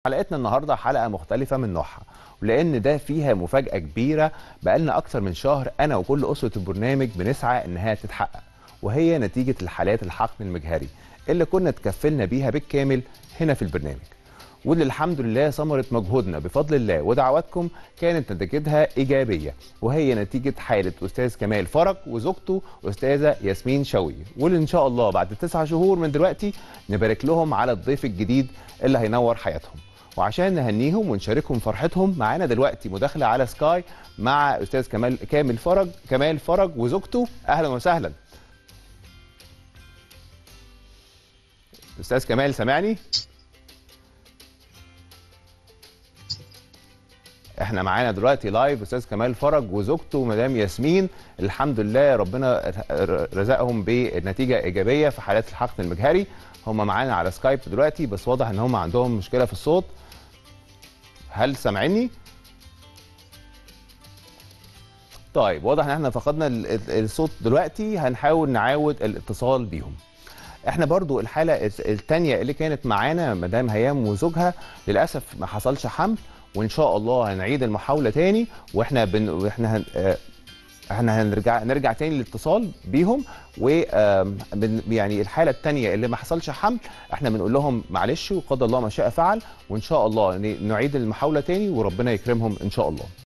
حلقتنا النهارده حلقه مختلفه من نوعها ولان ده فيها مفاجاه كبيره بقالنا اكتر من شهر انا وكل اسره البرنامج بنسعى انها تتحقق وهي نتيجه الحالات الحقن المجهري اللي كنا تكفلنا بيها بالكامل هنا في البرنامج واللي الحمد لله ثمرت مجهودنا بفضل الله ودعواتكم كانت نتيجتها ايجابيه وهي نتيجه حاله استاذ كمال فرج وزوجته استاذه ياسمين شوقي واللي ان شاء الله بعد تسعة شهور من دلوقتي نبارك لهم على الضيف الجديد اللي هينور حياتهم وعشان نهنيهم ونشاركهم فرحتهم معانا دلوقتي مداخله على سكاي مع استاذ كمال كامل فرج كمال فرج وزوجته اهلا وسهلا استاذ كمال سامعني احنا معانا دلوقتي لايف استاذ كمال فرج وزوجته مدام ياسمين الحمد لله ربنا رزقهم بنتيجه ايجابيه في حالات الحقن المجهري هم معانا على سكايب دلوقتي بس واضح ان هم عندهم مشكله في الصوت هل سامعيني طيب واضح ان احنا فقدنا الصوت دلوقتي هنحاول نعاود الاتصال بيهم احنا برضو الحاله الثانيه اللي كانت معانا مدام هيام وزوجها للاسف ما حصلش حمل وان شاء الله هنعيد المحاوله تاني واحنا بن... واحنا هن... آه... احنا هنرجع نرجع تاني للاتصال بيهم و يعني الحاله الثانيه اللي ما حصلش حمل احنا بنقول لهم معلش وقدر الله ما شاء فعل وان شاء الله نعيد المحاوله تاني وربنا يكرمهم ان شاء الله